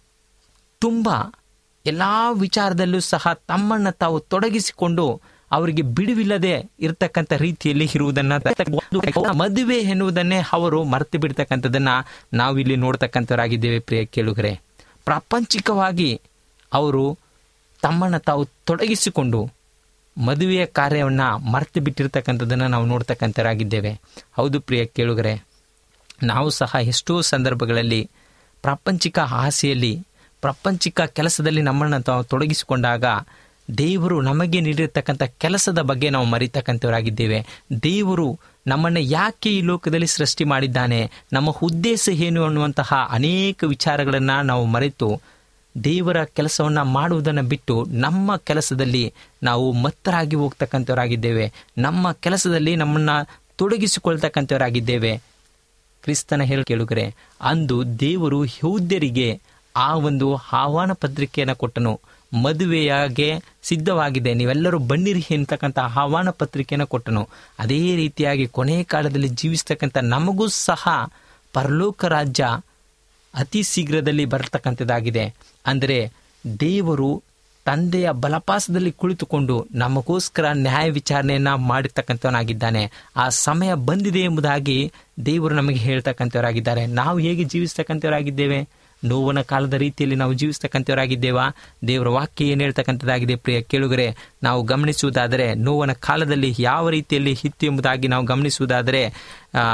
ತುಂಬ ಎಲ್ಲ ವಿಚಾರದಲ್ಲೂ ಸಹ ತಮ್ಮನ್ನು ತಾವು ತೊಡಗಿಸಿಕೊಂಡು ಅವರಿಗೆ ಬಿಡುವಿಲ್ಲದೆ ಇರತಕ್ಕಂಥ ರೀತಿಯಲ್ಲಿ ಇರುವುದನ್ನ ಮದುವೆ ಎನ್ನುವುದನ್ನೇ ಅವರು ಮರೆತು ಬಿಡ್ತಕ್ಕಂಥದ್ದನ್ನ ನಾವಿಲ್ಲಿ ನೋಡ್ತಕ್ಕಂಥವರಾಗಿದ್ದೇವೆ ಪ್ರಿಯ ಕೇಳುಗರೆ ಪ್ರಾಪಂಚಿಕವಾಗಿ ಅವರು ತಮ್ಮನ್ನು ತಾವು ತೊಡಗಿಸಿಕೊಂಡು ಮದುವೆಯ ಕಾರ್ಯವನ್ನು ಮರೆತು ಬಿಟ್ಟಿರ್ತಕ್ಕಂಥದ್ದನ್ನು ನಾವು ನೋಡ್ತಕ್ಕಂಥವರಾಗಿದ್ದೇವೆ ಹೌದು ಪ್ರಿಯ ಕೇಳುಗರೆ ನಾವು ಸಹ ಎಷ್ಟೋ ಸಂದರ್ಭಗಳಲ್ಲಿ ಪ್ರಾಪಂಚಿಕ ಆಸೆಯಲ್ಲಿ ಪ್ರಾಪಂಚಿಕ ಕೆಲಸದಲ್ಲಿ ನಮ್ಮನ್ನು ತಾವು ತೊಡಗಿಸಿಕೊಂಡಾಗ ದೇವರು ನಮಗೆ ನೀಡಿರ್ತಕ್ಕಂಥ ಕೆಲಸದ ಬಗ್ಗೆ ನಾವು ಮರಿತಕ್ಕಂಥವರಾಗಿದ್ದೇವೆ ದೇವರು ನಮ್ಮನ್ನು ಯಾಕೆ ಈ ಲೋಕದಲ್ಲಿ ಸೃಷ್ಟಿ ಮಾಡಿದ್ದಾನೆ ನಮ್ಮ ಉದ್ದೇಶ ಏನು ಅನ್ನುವಂತಹ ಅನೇಕ ವಿಚಾರಗಳನ್ನು ನಾವು ಮರೆತು ದೇವರ ಕೆಲಸವನ್ನು ಮಾಡುವುದನ್ನು ಬಿಟ್ಟು ನಮ್ಮ ಕೆಲಸದಲ್ಲಿ ನಾವು ಮತ್ತರಾಗಿ ಹೋಗ್ತಕ್ಕಂಥವರಾಗಿದ್ದೇವೆ ನಮ್ಮ ಕೆಲಸದಲ್ಲಿ ನಮ್ಮನ್ನು ತೊಡಗಿಸಿಕೊಳ್ತಕ್ಕಂಥವರಾಗಿದ್ದೇವೆ ಕ್ರಿಸ್ತನ ಹೇಳಿ ಕೇಳುಗರೆ ಅಂದು ದೇವರು ಯಹೂದ್ಯರಿಗೆ ಆ ಒಂದು ಆಹ್ವಾನ ಪತ್ರಿಕೆಯನ್ನು ಕೊಟ್ಟನು ಮದುವೆಯಾಗೆ ಸಿದ್ಧವಾಗಿದೆ ನೀವೆಲ್ಲರೂ ಬನ್ನಿರಿ ಅಂತಕ್ಕಂಥ ಆಹ್ವಾನ ಪತ್ರಿಕೆಯನ್ನು ಕೊಟ್ಟನು ಅದೇ ರೀತಿಯಾಗಿ ಕೊನೆಯ ಕಾಲದಲ್ಲಿ ಜೀವಿಸ್ತಕ್ಕಂಥ ನಮಗೂ ಸಹ ಪರಲೋಕ ರಾಜ್ಯ ಅತಿ ಶೀಘ್ರದಲ್ಲಿ ಬರತಕ್ಕಂಥದ್ದಾಗಿದೆ ಅಂದರೆ ದೇವರು ತಂದೆಯ ಬಲಪಾಸದಲ್ಲಿ ಕುಳಿತುಕೊಂಡು ನಮಗೋಸ್ಕರ ನ್ಯಾಯ ವಿಚಾರಣೆಯನ್ನ ಮಾಡಿರ್ತಕ್ಕಂಥವನಾಗಿದ್ದಾನೆ ಆ ಸಮಯ ಬಂದಿದೆ ಎಂಬುದಾಗಿ ದೇವರು ನಮಗೆ ಹೇಳ್ತಕ್ಕಂಥವರಾಗಿದ್ದಾರೆ ನಾವು ಹೇಗೆ ಜೀವಿಸ್ತಕ್ಕಂಥವರಾಗಿದ್ದೇವೆ ನೋವನ ಕಾಲದ ರೀತಿಯಲ್ಲಿ ನಾವು ಜೀವಿಸ್ತಕ್ಕಂಥವರಾಗಿದ್ದೇವಾ ದೇವರ ವಾಕ್ಯ ಏನು ಹೇಳ್ತಕ್ಕಂಥದ್ದಾಗಿದೆ ಪ್ರಿಯ ಕೇಳುಗರೆ ನಾವು ಗಮನಿಸುವುದಾದರೆ ನೋವನ ಕಾಲದಲ್ಲಿ ಯಾವ ರೀತಿಯಲ್ಲಿ ಇತ್ತು ಎಂಬುದಾಗಿ ನಾವು ಗಮನಿಸುವುದಾದರೆ ಆ,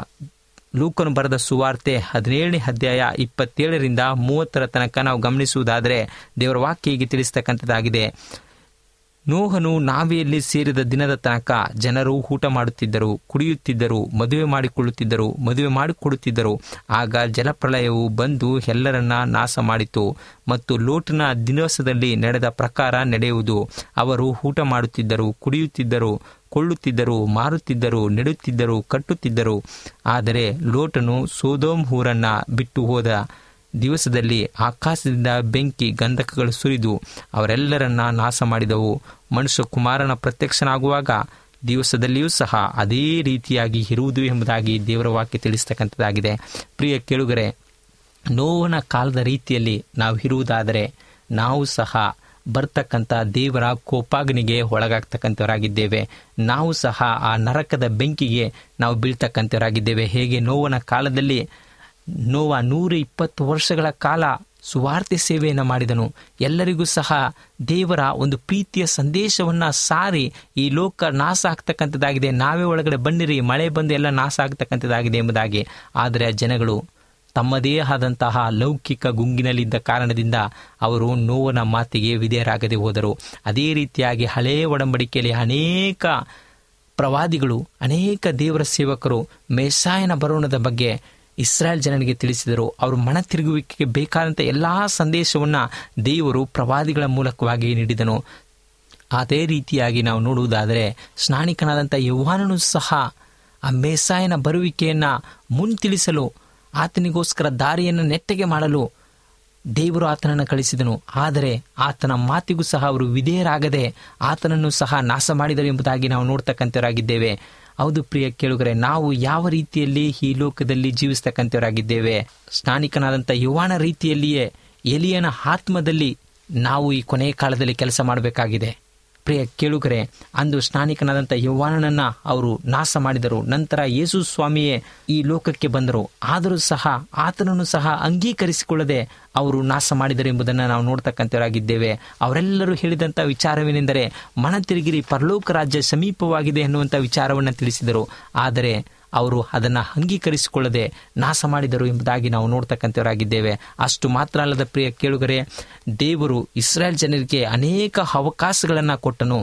ಲೂಕನು ಬರೆದ ಸುವಾರ್ತೆ ಹದಿನೇಳನೇ ಅಧ್ಯಾಯ ಇಪ್ಪತ್ತೇಳರಿಂದ ಮೂವತ್ತರ ತನಕ ನಾವು ಗಮನಿಸುವುದಾದರೆ ದೇವರ ವಾಕ್ಯ ಹೀಗೆ ತಿಳಿಸ್ತಕ್ಕಂಥದ್ದಾಗಿದೆ ನೋಹನು ನಾವೆಯಲ್ಲಿ ಸೇರಿದ ದಿನದ ತನಕ ಜನರು ಊಟ ಮಾಡುತ್ತಿದ್ದರು ಕುಡಿಯುತ್ತಿದ್ದರು ಮದುವೆ ಮಾಡಿಕೊಳ್ಳುತ್ತಿದ್ದರು ಮದುವೆ ಮಾಡಿಕೊಡುತ್ತಿದ್ದರು ಆಗ ಜಲಪ್ರಳಯವು ಬಂದು ಎಲ್ಲರನ್ನ ನಾಶ ಮಾಡಿತು ಮತ್ತು ಲೋಟನ ದಿವಸದಲ್ಲಿ ನಡೆದ ಪ್ರಕಾರ ನಡೆಯುವುದು ಅವರು ಊಟ ಮಾಡುತ್ತಿದ್ದರು ಕುಡಿಯುತ್ತಿದ್ದರು ಕೊಳ್ಳುತ್ತಿದ್ದರು ಮಾರುತ್ತಿದ್ದರು ನೆಡುತ್ತಿದ್ದರು ಕಟ್ಟುತ್ತಿದ್ದರು ಆದರೆ ಲೋಟನು ಸೋದೋಮ್ ಊರನ್ನ ಬಿಟ್ಟು ಹೋದ ದಿವಸದಲ್ಲಿ ಆಕಾಶದಿಂದ ಬೆಂಕಿ ಗಂಧಕಗಳು ಸುರಿದು ಅವರೆಲ್ಲರನ್ನ ನಾಶ ಮಾಡಿದವು ಮನುಷ್ಯ ಕುಮಾರನ ಪ್ರತ್ಯಕ್ಷನಾಗುವಾಗ ದಿವಸದಲ್ಲಿಯೂ ಸಹ ಅದೇ ರೀತಿಯಾಗಿ ಇರುವುದು ಎಂಬುದಾಗಿ ದೇವರ ವಾಕ್ಯ ತಿಳಿಸ್ತಕ್ಕಂಥದ್ದಾಗಿದೆ ಪ್ರಿಯ ಕೇಳುಗರೆ ನೋವನ ಕಾಲದ ರೀತಿಯಲ್ಲಿ ನಾವು ಇರುವುದಾದರೆ ನಾವು ಸಹ ಬರ್ತಕ್ಕಂಥ ದೇವರ ಕೋಪಾಗ್ನಿಗೆ ಒಳಗಾಗ್ತಕ್ಕಂಥವರಾಗಿದ್ದೇವೆ ನಾವು ಸಹ ಆ ನರಕದ ಬೆಂಕಿಗೆ ನಾವು ಬೀಳ್ತಕ್ಕಂಥವರಾಗಿದ್ದೇವೆ ಹೇಗೆ ನೋವನ ಕಾಲದಲ್ಲಿ ನೋವ ನೂರ ಇಪ್ಪತ್ತು ವರ್ಷಗಳ ಕಾಲ ಸುವಾರ್ತೆ ಸೇವೆಯನ್ನು ಮಾಡಿದನು ಎಲ್ಲರಿಗೂ ಸಹ ದೇವರ ಒಂದು ಪ್ರೀತಿಯ ಸಂದೇಶವನ್ನ ಸಾರಿ ಈ ಲೋಕ ನಾಶ ಆಗ್ತಕ್ಕಂಥದ್ದಾಗಿದೆ ನಾವೇ ಒಳಗಡೆ ಬನ್ನಿರಿ ಮಳೆ ಬಂದು ಎಲ್ಲ ನಾಶ ಆಗ್ತಕ್ಕಂಥದ್ದಾಗಿದೆ ಎಂಬುದಾಗಿ ಆದರೆ ಆ ಜನಗಳು ತಮ್ಮದೇ ಆದಂತಹ ಲೌಕಿಕ ಗುಂಗಿನಲ್ಲಿದ್ದ ಕಾರಣದಿಂದ ಅವರು ನೋವನ ಮಾತಿಗೆ ವಿಧೇಯರಾಗದೆ ಹೋದರು ಅದೇ ರೀತಿಯಾಗಿ ಹಳೆಯ ಒಡಂಬಡಿಕೆಯಲ್ಲಿ ಅನೇಕ ಪ್ರವಾದಿಗಳು ಅನೇಕ ದೇವರ ಸೇವಕರು ಮೇಸಾಯನ ಬರೋಣದ ಬಗ್ಗೆ ಇಸ್ರಾಯೇಲ್ ಜನರಿಗೆ ತಿಳಿಸಿದರು ಅವರು ಮನ ತಿರುಗುವಿಕೆಗೆ ಬೇಕಾದಂಥ ಎಲ್ಲ ಸಂದೇಶವನ್ನು ದೇವರು ಪ್ರವಾದಿಗಳ ಮೂಲಕವಾಗಿ ನೀಡಿದನು ಅದೇ ರೀತಿಯಾಗಿ ನಾವು ನೋಡುವುದಾದರೆ ಸ್ನಾನಿಕನಾದಂಥ ಯೌವಾನನು ಸಹ ಆ ಮೇಸಾಯನ ಬರುವಿಕೆಯನ್ನು ಮುನ್ತಿಳಿಸಲು ಆತನಿಗೋಸ್ಕರ ದಾರಿಯನ್ನು ನೆಟ್ಟಗೆ ಮಾಡಲು ದೇವರು ಆತನನ್ನು ಕಳಿಸಿದನು ಆದರೆ ಆತನ ಮಾತಿಗೂ ಸಹ ಅವರು ವಿಧೇಯರಾಗದೆ ಆತನನ್ನು ಸಹ ನಾಶ ಮಾಡಿದರು ಎಂಬುದಾಗಿ ನಾವು ನೋಡ್ತಕ್ಕಂಥವರಾಗಿದ್ದೇವೆ ಹೌದು ಪ್ರಿಯ ಕೇಳುಗರೆ ನಾವು ಯಾವ ರೀತಿಯಲ್ಲಿ ಈ ಲೋಕದಲ್ಲಿ ಜೀವಿಸ್ತಕ್ಕಂಥವರಾಗಿದ್ದೇವೆ ಸ್ನಾನಿಕನಾದಂಥ ಯುವಾನ ರೀತಿಯಲ್ಲಿಯೇ ಎಲಿಯನ ಆತ್ಮದಲ್ಲಿ ನಾವು ಈ ಕೊನೆಯ ಕಾಲದಲ್ಲಿ ಕೆಲಸ ಮಾಡಬೇಕಾಗಿದೆ ಪ್ರಿಯ ಕೇಳುಗರೆ ಅಂದು ಸ್ನಾನಿಕನಾದಂಥ ಯೌವಾನನನ್ನ ಅವರು ನಾಶ ಮಾಡಿದರು ನಂತರ ಯೇಸು ಸ್ವಾಮಿಯೇ ಈ ಲೋಕಕ್ಕೆ ಬಂದರು ಆದರೂ ಸಹ ಆತನನ್ನು ಸಹ ಅಂಗೀಕರಿಸಿಕೊಳ್ಳದೆ ಅವರು ನಾಶ ಮಾಡಿದರು ಎಂಬುದನ್ನು ನಾವು ನೋಡ್ತಕ್ಕಂಥವರಾಗಿದ್ದೇವೆ ಅವರೆಲ್ಲರೂ ಹೇಳಿದಂಥ ವಿಚಾರವೇನೆಂದರೆ ಮನ ತಿರುಗಿರಿ ಪರಲೋಕ ರಾಜ್ಯ ಸಮೀಪವಾಗಿದೆ ಎನ್ನುವಂಥ ವಿಚಾರವನ್ನು ತಿಳಿಸಿದರು ಆದರೆ ಅವರು ಅದನ್ನು ಅಂಗೀಕರಿಸಿಕೊಳ್ಳದೆ ನಾಶ ಮಾಡಿದರು ಎಂಬುದಾಗಿ ನಾವು ನೋಡ್ತಕ್ಕಂಥವರಾಗಿದ್ದೇವೆ ಅಷ್ಟು ಮಾತ್ರ ಅಲ್ಲದ ಪ್ರಿಯ ಕೇಳುಗರೆ ದೇವರು ಇಸ್ರಾಯೇಲ್ ಜನರಿಗೆ ಅನೇಕ ಅವಕಾಶಗಳನ್ನು ಕೊಟ್ಟನು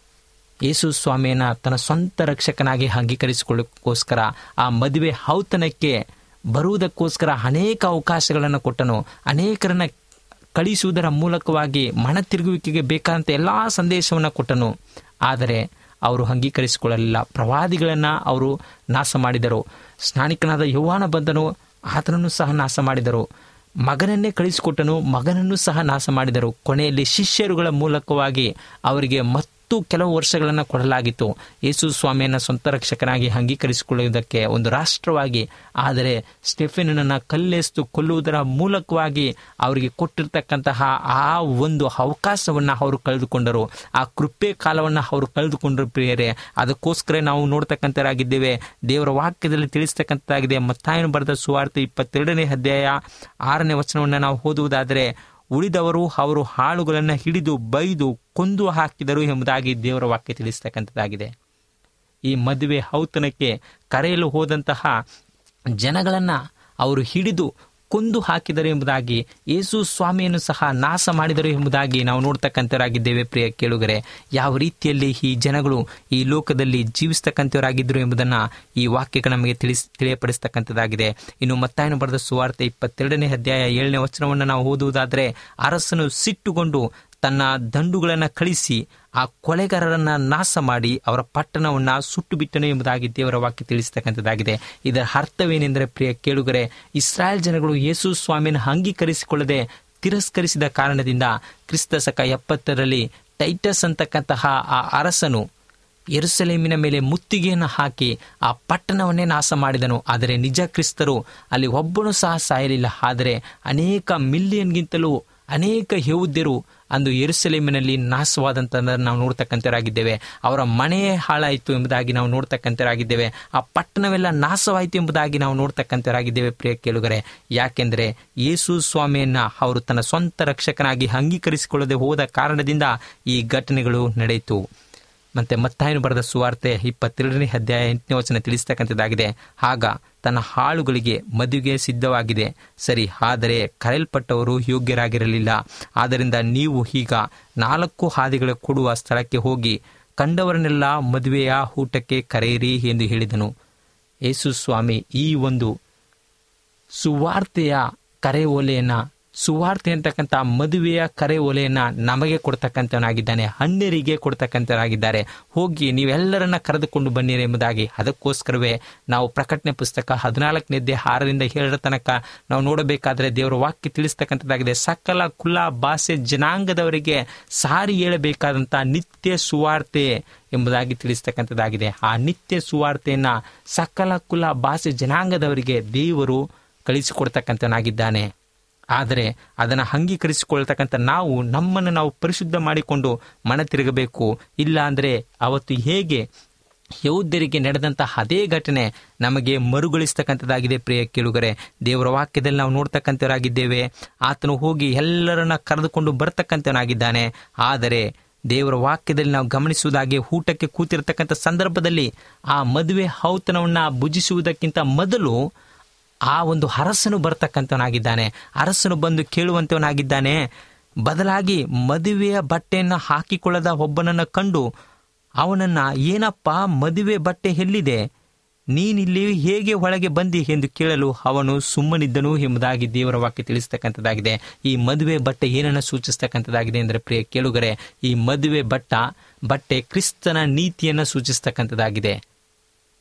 ಯೇಸು ಸ್ವಾಮಿಯನ್ನ ತನ್ನ ಸ್ವಂತ ರಕ್ಷಕನಾಗಿ ಅಂಗೀಕರಿಸಿಕೊಳ್ಳೋಕ್ಕೋಸ್ಕರ ಆ ಮದುವೆ ಔತಣಕ್ಕೆ ಬರುವುದಕ್ಕೋಸ್ಕರ ಅನೇಕ ಅವಕಾಶಗಳನ್ನು ಕೊಟ್ಟನು ಅನೇಕರನ್ನ ಕಳಿಸುವುದರ ಮೂಲಕವಾಗಿ ಮನ ತಿರುಗುವಿಕೆಗೆ ಬೇಕಾದಂಥ ಎಲ್ಲ ಸಂದೇಶವನ್ನು ಕೊಟ್ಟನು ಆದರೆ ಅವರು ಅಂಗೀಕರಿಸಿಕೊಳ್ಳಲಿಲ್ಲ ಪ್ರವಾದಿಗಳನ್ನು ಅವರು ನಾಶ ಮಾಡಿದರು ಸ್ನಾನಿಕನಾದ ಯೌವಾನ ಬಂದನು ಆತನನ್ನು ಸಹ ನಾಶ ಮಾಡಿದರು ಮಗನನ್ನೇ ಕಳಿಸಿಕೊಟ್ಟನು ಮಗನನ್ನು ಸಹ ನಾಶ ಮಾಡಿದರು ಕೊನೆಯಲ್ಲಿ ಶಿಷ್ಯರುಗಳ ಮೂಲಕವಾಗಿ ಅವರಿಗೆ ಮತ್ತು ಕೆಲವು ವರ್ಷಗಳನ್ನು ಕೊಡಲಾಗಿತ್ತು ಯೇಸು ಸ್ವಾಮಿಯನ್ನು ಸ್ವಂತ ರಕ್ಷಕನಾಗಿ ಅಂಗೀಕರಿಸಿಕೊಳ್ಳುವುದಕ್ಕೆ ಒಂದು ರಾಷ್ಟ್ರವಾಗಿ ಆದರೆ ಸ್ಟೆಫೆನನ್ನು ಕಲ್ಲೆಸ್ತು ಕೊಲ್ಲುವುದರ ಮೂಲಕವಾಗಿ ಅವರಿಗೆ ಕೊಟ್ಟಿರ್ತಕ್ಕಂತಹ ಆ ಒಂದು ಅವಕಾಶವನ್ನು ಅವರು ಕಳೆದುಕೊಂಡರು ಆ ಕೃಪೆ ಕಾಲವನ್ನು ಅವರು ಕಳೆದುಕೊಂಡರು ಪ್ರಿಯರೇ ಅದಕ್ಕೋಸ್ಕರ ನಾವು ನೋಡ್ತಕ್ಕಂಥರಾಗಿದ್ದೇವೆ ದೇವರ ವಾಕ್ಯದಲ್ಲಿ ತಿಳಿಸ್ತಕ್ಕಂಥದ್ದಾಗಿದೆ ಮತ್ತಾಯನು ಬರೆದ ಸುವಾರ್ತೆ ಇಪ್ಪತ್ತೆರಡನೇ ಅಧ್ಯಾಯ ಆರನೇ ವಚನವನ್ನು ನಾವು ಓದುವುದಾದರೆ ಉಳಿದವರು ಅವರು ಹಾಳುಗಳನ್ನು ಹಿಡಿದು ಬೈದು ಕೊಂದು ಹಾಕಿದರು ಎಂಬುದಾಗಿ ದೇವರ ವಾಕ್ಯ ತಿಳಿಸ್ತಕ್ಕಂಥದ್ದಾಗಿದೆ ಈ ಮದುವೆ ಔತಣಕ್ಕೆ ಕರೆಯಲು ಹೋದಂತಹ ಜನಗಳನ್ನು ಅವರು ಹಿಡಿದು ಕೊಂದು ಹಾಕಿದರು ಎಂಬುದಾಗಿ ಯೇಸು ಸ್ವಾಮಿಯನ್ನು ಸಹ ನಾಶ ಮಾಡಿದರು ಎಂಬುದಾಗಿ ನಾವು ನೋಡ್ತಕ್ಕಂಥವರಾಗಿದ್ದೇವೆ ಪ್ರಿಯ ಕೇಳುಗರೆ ಯಾವ ರೀತಿಯಲ್ಲಿ ಈ ಜನಗಳು ಈ ಲೋಕದಲ್ಲಿ ಜೀವಿಸ್ತಕ್ಕಂಥವರಾಗಿದ್ದರು ಎಂಬುದನ್ನು ಈ ವಾಕ್ಯಗಳು ನಮಗೆ ತಿಳಿಸ್ ತಿಳಿಯಪಡಿಸ್ತಕ್ಕಂಥದ್ದಾಗಿದೆ ಇನ್ನು ಮತ್ತಾಯನು ಬರೆದ ಸುವಾರ್ತೆ ಇಪ್ಪತ್ತೆರಡನೇ ಅಧ್ಯಾಯ ಏಳನೇ ವಚನವನ್ನು ನಾವು ಓದುವುದಾದರೆ ಅರಸನು ಸಿಟ್ಟುಗೊಂಡು ತನ್ನ ದಂಡುಗಳನ್ನು ಕಳಿಸಿ ಆ ಕೊಲೆಗಾರರನ್ನ ನಾಶ ಮಾಡಿ ಅವರ ಪಟ್ಟಣವನ್ನ ಸುಟ್ಟು ಬಿಟ್ಟನು ಎಂಬುದಾಗಿ ದೇವರ ವಾಕ್ಯ ತಿಳಿಸತಕ್ಕಂಥದ್ದಾಗಿದೆ ಇದರ ಅರ್ಥವೇನೆಂದರೆ ಪ್ರಿಯ ಕೇಳುಗರೆ ಇಸ್ರಾಯೇಲ್ ಜನಗಳು ಯೇಸು ಸ್ವಾಮಿಯನ್ನು ಅಂಗೀಕರಿಸಿಕೊಳ್ಳದೆ ತಿರಸ್ಕರಿಸಿದ ಕಾರಣದಿಂದ ಕ್ರಿಸ್ತ ಶಕ ಎಪ್ಪತ್ತರಲ್ಲಿ ಟೈಟಸ್ ಅಂತಕ್ಕಂತಹ ಆ ಅರಸನು ಯೆರೂಸಲೇಮಿನ ಮೇಲೆ ಮುತ್ತಿಗೆಯನ್ನು ಹಾಕಿ ಆ ಪಟ್ಟಣವನ್ನೇ ನಾಶ ಮಾಡಿದನು ಆದರೆ ನಿಜ ಕ್ರಿಸ್ತರು ಅಲ್ಲಿ ಒಬ್ಬನು ಸಹ ಸಾಯಲಿಲ್ಲ ಆದರೆ ಅನೇಕ ಮಿಲಿಯನ್ಗಿಂತಲೂ ಅನೇಕ ಯಹೂದ್ಯರು ಅಂದು ಯೆರೂಸಲೇಮಿನಲ್ಲಿ ನಾಶವಾದಂಥದ್ದನ್ನು ನಾವು ನೋಡ್ತಕ್ಕಂಥರಾಗಿದ್ದೇವೆ ಅವರ ಮನೆಯೇ ಹಾಳಾಯಿತು ಎಂಬುದಾಗಿ ನಾವು ನೋಡ್ತಕ್ಕಂಥರಾಗಿದ್ದೇವೆ ಆ ಪಟ್ಟಣವೆಲ್ಲ ನಾಶವಾಯಿತು ಎಂಬುದಾಗಿ ನಾವು ನೋಡ್ತಕ್ಕಂಥರಾಗಿದ್ದೇವೆ ಪ್ರಿಯ ಕೇಳುಗರೆ ಯಾಕೆಂದರೆ ಯೇಸು ಸ್ವಾಮಿಯನ್ನ ಅವರು ತನ್ನ ಸ್ವಂತ ರಕ್ಷಕನಾಗಿ ಅಂಗೀಕರಿಸಿಕೊಳ್ಳದೆ ಹೋದ ಕಾರಣದಿಂದ ಈ ಘಟನೆಗಳು ನಡೆಯಿತು ಮತ್ತೆ ಮತ್ತಾಯನು ಬರೆದ ಸುವಾರ್ತೆ ಇಪ್ಪತ್ತೆರಡನೇ ಅಧ್ಯಾಯ ಎಂಟನೇ ವಚನ ತಿಳಿಸ್ತಕ್ಕಂಥದ್ದಾಗಿದೆ ಆಗ ತನ್ನ ಹಾಳುಗಳಿಗೆ ಮದುವೆಗೆ ಸಿದ್ಧವಾಗಿದೆ ಸರಿ ಆದರೆ ಕರೆಯಲ್ಪಟ್ಟವರು ಯೋಗ್ಯರಾಗಿರಲಿಲ್ಲ ಆದ್ದರಿಂದ ನೀವು ಈಗ ನಾಲ್ಕು ಹಾದಿಗಳ ಕೊಡುವ ಸ್ಥಳಕ್ಕೆ ಹೋಗಿ ಕಂಡವರನ್ನೆಲ್ಲ ಮದುವೆಯ ಊಟಕ್ಕೆ ಕರೆಯಿರಿ ಎಂದು ಹೇಳಿದನು ಯೇಸು ಸ್ವಾಮಿ ಈ ಒಂದು ಸುವಾರ್ತೆಯ ಕರೆ ಓಲೆಯನ್ನ ಸುವಾರ್ತೆ ಅಂತಕ್ಕಂಥ ಮದುವೆಯ ಕರೆ ಓಲೆಯನ್ನ ನಮಗೆ ಕೊಡ್ತಕ್ಕಂಥವನಾಗಿದ್ದಾನೆ ಅನ್ಯರಿಗೆ ಕೊಡ್ತಕ್ಕಂಥವರಾಗಿದ್ದಾರೆ ಹೋಗಿ ನೀವೆಲ್ಲರನ್ನ ಕರೆದುಕೊಂಡು ಬನ್ನಿರಿ ಎಂಬುದಾಗಿ ಅದಕ್ಕೋಸ್ಕರವೇ ನಾವು ಪ್ರಕಟಣೆ ಪುಸ್ತಕ ಹದಿನಾಲ್ಕನೇದ್ದೇ ಆರರಿಂದ ಏಳರ ತನಕ ನಾವು ನೋಡಬೇಕಾದ್ರೆ ದೇವರ ವಾಕ್ಯ ತಿಳಿಸ್ತಕ್ಕಂಥದ್ದಾಗಿದೆ ಸಕಲ ಕುಲ ಭಾಷೆ ಜನಾಂಗದವರಿಗೆ ಸಾರಿ ಹೇಳಬೇಕಾದಂಥ ನಿತ್ಯ ಸುವಾರ್ತೆ ಎಂಬುದಾಗಿ ತಿಳಿಸ್ತಕ್ಕಂಥದ್ದಾಗಿದೆ ಆ ನಿತ್ಯ ಸುವಾರ್ತೆಯನ್ನ ಸಕಲ ಕುಲ ಭಾಷೆ ಜನಾಂಗದವರಿಗೆ ದೇವರು ಕಳಿಸಿಕೊಡ್ತಕ್ಕಂಥನಾಗಿದ್ದಾನೆ ಆದರೆ ಅದನ್ನು ಅಂಗೀಕರಿಸಿಕೊಳ್ತಕ್ಕಂಥ ನಾವು ನಮ್ಮನ್ನು ನಾವು ಪರಿಶುದ್ಧ ಮಾಡಿಕೊಂಡು ಮನ ತಿರುಗಬೇಕು ಇಲ್ಲ ಅಂದರೆ ಅವತ್ತು ಹೇಗೆ ಯೌದ್ಯರಿಗೆ ನಡೆದಂಥ ಅದೇ ಘಟನೆ ನಮಗೆ ಮರುಗೊಳಿಸ್ತಕ್ಕಂಥದ್ದಾಗಿದೆ ಪ್ರಿಯ ಕೇಳುಗರೆ ದೇವರ ವಾಕ್ಯದಲ್ಲಿ ನಾವು ನೋಡ್ತಕ್ಕಂಥವರಾಗಿದ್ದೇವೆ ಆತನು ಹೋಗಿ ಎಲ್ಲರನ್ನ ಕರೆದುಕೊಂಡು ಬರ್ತಕ್ಕಂಥವನಾಗಿದ್ದಾನೆ ಆದರೆ ದೇವರ ವಾಕ್ಯದಲ್ಲಿ ನಾವು ಗಮನಿಸುವುದಾಗಿ ಊಟಕ್ಕೆ ಕೂತಿರತಕ್ಕಂಥ ಸಂದರ್ಭದಲ್ಲಿ ಆ ಮದುವೆ ಔತಣವನ್ನ ಭುಜಿಸುವುದಕ್ಕಿಂತ ಮೊದಲು ಆ ಒಂದು ಅರಸನು ಬರ್ತಕ್ಕಂಥವನಾಗಿದ್ದಾನೆ ಅರಸನು ಬಂದು ಕೇಳುವಂತವನಾಗಿದ್ದಾನೆ ಬದಲಾಗಿ ಮದುವೆಯ ಬಟ್ಟೆಯನ್ನು ಹಾಕಿಕೊಳ್ಳದ ಒಬ್ಬನನ್ನ ಕಂಡು ಅವನನ್ನ ಏನಪ್ಪ ಮದುವೆ ಬಟ್ಟೆ ಎಲ್ಲಿದೆ ನೀನಿಲ್ಲಿ ಹೇಗೆ ಒಳಗೆ ಬಂದಿ ಎಂದು ಕೇಳಲು ಅವನು ಸುಮ್ಮನಿದ್ದನು ಎಂಬುದಾಗಿ ದೇವರ ವಾಕ್ಯ ತಿಳಿಸ್ತಕ್ಕಂಥದ್ದಾಗಿದೆ ಈ ಮದುವೆ ಬಟ್ಟೆ ಏನನ್ನು ಸೂಚಿಸ್ತಕ್ಕಂಥದ್ದಾಗಿದೆ ಅಂದರೆ ಪ್ರಿಯ ಕೇಳುಗರೆ ಈ ಮದುವೆ ಬಟ್ಟ ಬಟ್ಟೆ ಕ್ರಿಸ್ತನ ನೀತಿಯನ್ನು ಸೂಚಿಸ್ತಕ್ಕಂಥದ್ದಾಗಿದೆ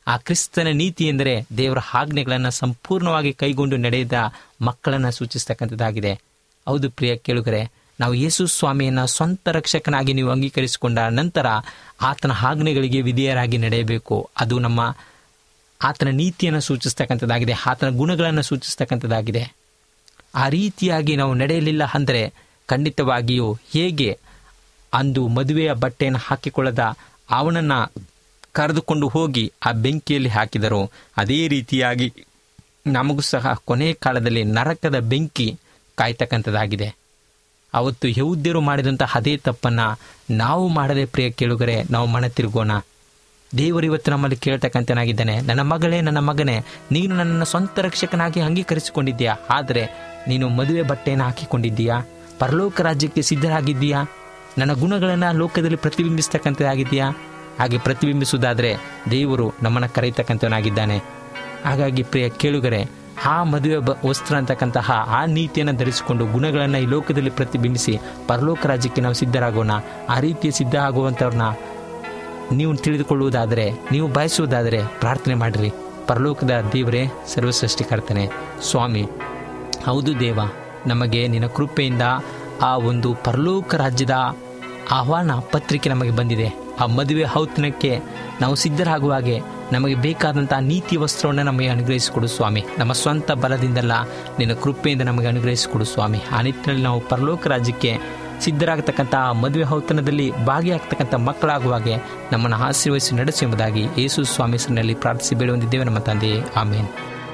ಆ ಕ್ರಿಸ್ತನ ನೀತಿ ಎಂದರೆ ದೇವರ ಆಜ್ಞೆಗಳನ್ನು ಸಂಪೂರ್ಣವಾಗಿ ಕೈಗೊಂಡು ನಡೆದ ಮಕ್ಕಳನ್ನು ಸೂಚಿಸ್ತಕ್ಕಂಥದ್ದಾಗಿದೆ ಹೌದು ಪ್ರಿಯ ಕೇಳುಗರೆ ನಾವು ಯೇಸು ಸ್ವಾಮಿಯನ್ನ ಸ್ವಂತ ರಕ್ಷಕನಾಗಿ ನೀವು ಅಂಗೀಕರಿಸಿಕೊಂಡ ನಂತರ ಆತನ ಆಜ್ಞೆಗಳಿಗೆ ವಿಧೇಯರಾಗಿ ನಡೆಯಬೇಕು ಅದು ನಮ್ಮ ಆತನ ನೀತಿಯನ್ನು ಸೂಚಿಸ್ತಕ್ಕಂಥದ್ದಾಗಿದೆ ಆತನ ಗುಣಗಳನ್ನು ಸೂಚಿಸ್ತಕ್ಕಂಥದ್ದಾಗಿದೆ ಆ ರೀತಿಯಾಗಿ ನಾವು ನಡೆಯಲಿಲ್ಲ ಅಂದರೆ ಖಂಡಿತವಾಗಿಯೂ ಹೇಗೆ ಅಂದು ಮದುವೆಯ ಬಟ್ಟೆಯನ್ನು ಹಾಕಿಕೊಳ್ಳದ ಅವನನ್ನು ಕರೆದುಕೊಂಡು ಹೋಗಿ ಆ ಬೆಂಕಿಯಲ್ಲಿ ಹಾಕಿದರು ಅದೇ ರೀತಿಯಾಗಿ ನಮಗೂ ಸಹ ಕೊನೆಯ ಕಾಲದಲ್ಲಿ ನರಕದ ಬೆಂಕಿ ಕಾಯ್ತಕ್ಕಂಥದ್ದಾಗಿದೆ ಅವತ್ತು ಯಹೂದ್ಯರು ಮಾಡಿದಂಥ ಅದೇ ತಪ್ಪನ್ನು ನಾವು ಮಾಡದೆ ಪ್ರಿಯ ಕೇಳುಗರೆ ನಾವು ಮನ ತಿರುಗೋಣ ದೇವರು ಇವತ್ತು ನಮ್ಮಲ್ಲಿ ಕೇಳ್ತಕ್ಕಂಥನಾಗಿದ್ದಾನೆ ನನ್ನ ಮಗಳೇ ನನ್ನ ಮಗನೇ ನೀನು ನನ್ನನ್ನು ಸ್ವಂತ ರಕ್ಷಕನಾಗಿ ಅಂಗೀಕರಿಸಿಕೊಂಡಿದ್ದೀಯಾ ಆದರೆ ನೀನು ಮದುವೆ ಬಟ್ಟೆಯನ್ನು ಹಾಕಿಕೊಂಡಿದ್ದೀಯಾ ಪರಲೋಕ ರಾಜ್ಯಕ್ಕೆ ಸಿದ್ಧರಾಗಿದ್ದೀಯಾ ನನ್ನ ಗುಣಗಳನ್ನು ಲೋಕದಲ್ಲಿ ಪ್ರತಿಬಿಂಬಿಸ್ತಕ್ಕಂಥದ್ದಾಗಿದೆಯಾ ಹಾಗೆ ಪ್ರತಿಬಿಂಬಿಸುವುದಾದರೆ ದೇವರು ನಮ್ಮನ್ನು ಕರೆಯತಕ್ಕಂಥವನಾಗಿದ್ದಾನೆ ಹಾಗಾಗಿ ಪ್ರಿಯ ಕೇಳುಗರೆ ಆ ಮದುವೆ ಬ ವಸ್ತ್ರ ಅಂತಕ್ಕಂತಹ ಆ ನೀತಿಯನ್ನು ಧರಿಸಿಕೊಂಡು ಗುಣಗಳನ್ನು ಈ ಲೋಕದಲ್ಲಿ ಪ್ರತಿಬಿಂಬಿಸಿ ಪರಲೋಕ ರಾಜ್ಯಕ್ಕೆ ನಾವು ಸಿದ್ಧರಾಗೋಣ ಆ ರೀತಿಯ ಸಿದ್ಧ ಆಗುವಂಥವ್ರನ್ನ ನೀವು ತಿಳಿದುಕೊಳ್ಳುವುದಾದರೆ ನೀವು ಬಯಸುವುದಾದರೆ ಪ್ರಾರ್ಥನೆ ಮಾಡಿರಿ ಪರಲೋಕದ ದೇವರೇ ಸರ್ವಸೃಷ್ಟಿಕರ್ತನೆ ಸ್ವಾಮಿ ಹೌದು ದೇವ ನಮಗೆ ನಿನ್ನ ಕೃಪೆಯಿಂದ ಆ ಒಂದು ಪರಲೋಕ ರಾಜ್ಯದ ಆಹ್ವಾನ ಪತ್ರಿಕೆ ನಮಗೆ ಬಂದಿದೆ ಆ ಮದುವೆ ಔತಣಕ್ಕೆ ನಾವು ಸಿದ್ಧರಾಗುವ ಹಾಗೆ ನಮಗೆ ಬೇಕಾದಂತಹ ನೀತಿ ವಸ್ತ್ರವನ್ನು ನಮಗೆ ಅನುಗ್ರಹಿಸಿಕೊಡು ಸ್ವಾಮಿ ನಮ್ಮ ಸ್ವಂತ ಬಲದಿಂದಲ್ಲ ನಿನ್ನ ಕೃಪೆಯಿಂದ ನಮಗೆ ಅನುಗ್ರಹಿಸಿಕೊಡು ಸ್ವಾಮಿ ಆ ನಿಟ್ಟಿನಲ್ಲಿ ನಾವು ಪರಲೋಕ ರಾಜ್ಯಕ್ಕೆ ಸಿದ್ಧರಾಗತಕ್ಕಂಥ ಮದುವೆ ಔತಣದಲ್ಲಿ ಭಾಗಿಯಾಗತಕ್ಕಂಥ ಮಕ್ಕಳಾಗುವಾಗೆ ನಮ್ಮನ್ನು ಆಶೀರ್ವದಿಸಿ ನಡೆಸಿ ಎಂಬುದಾಗಿ ಯೇಸು ಸ್ವಾಮಿ ಹೆಸರಿನಲ್ಲಿ ಪ್ರಾರ್ಥಿಸಿ ಬೇಡುವಂದಿದ್ದೇವೆ ನಮ್ಮ ತಂದೆಯೇ ಆಮೇನ್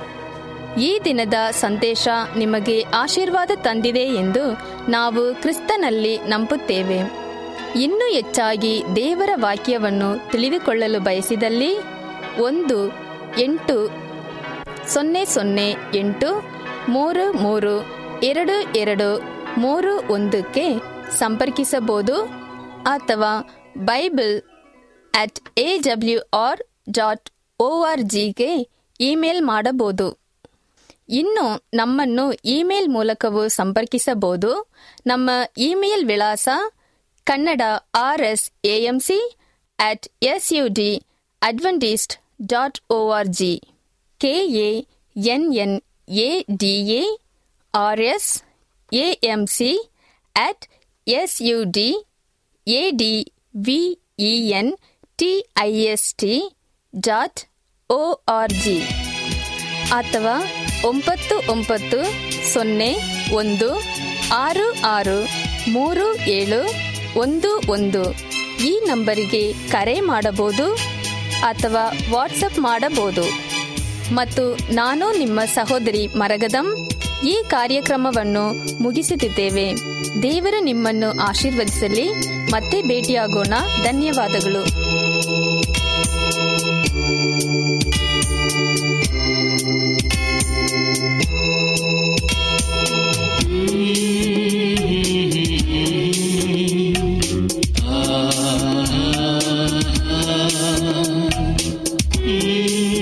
ಈ ದಿನದ ಸಂದೇಶ ನಿಮಗೆ ಆಶೀರ್ವಾದ ತಂದಿದೆ ಎಂದು ನಾವು ಕ್ರಿಸ್ತನಲ್ಲಿ ನಂಬುತ್ತೇವೆ ಇನ್ನೂ ಹೆಚ್ಚಾಗಿ ದೇವರ ವಾಕ್ಯವನ್ನು ತಿಳಿದುಕೊಳ್ಳಲು ಬಯಸಿದಲ್ಲಿ ಒಂದು ಎಂಟು ಸೊನ್ನೆ ಸೊನ್ನೆ ಎಂಟು ಮೂರು ಮೂರು ಎರಡು ಎರಡು ಮೂರು ಒಂದಕ್ಕೆ ಸಂಪರ್ಕಿಸಬಹುದು ಅಥವಾ Bible at A W R dot O R ಜಿಗೆ ಇಮೇಲ್ ಮಾಡಬಹುದು ಇನ್ನು ನಮ್ಮನ್ನು ಇಮೇಲ್ ಮೂಲಕವೂ ಸಂಪರ್ಕಿಸಬಹುದು ನಮ್ಮ ಇಮೇಲ್ ವಿಳಾಸ Kannada R S AMC at S U D Adventist dot O R G K A N N A D A R S A M C at S U D A D V E N T I S T dot O R G ಅಥವಾ ಒಂಬತ್ತು ಒಂಬತ್ತು ಸೊನ್ನೆ ಒಂದು ಆರು ಆರು ಮೂರು ಏಳು ಒಂದು ಒಂದು ಈ ನಂಬರಿಗೆ ಕರೆ ಮಾಡಬಹುದು ಅಥವಾ ವಾಟ್ಸಪ್ ಮಾಡಬಹುದು ಮತ್ತು ನಾನು ನಿಮ್ಮ ಸಹೋದರಿ ಮರಗದಂ ಈ ಕಾರ್ಯಕ್ರಮವನ್ನು ಮುಗಿಸುತ್ತಿದ್ದೇವೆ ದೇವರು ನಿಮ್ಮನ್ನು ಆಶೀರ್ವದಿಸಲಿ ಮತ್ತೆ ಭೇಟಿಯಾಗೋಣ ಧನ್ಯವಾದಗಳು ಆ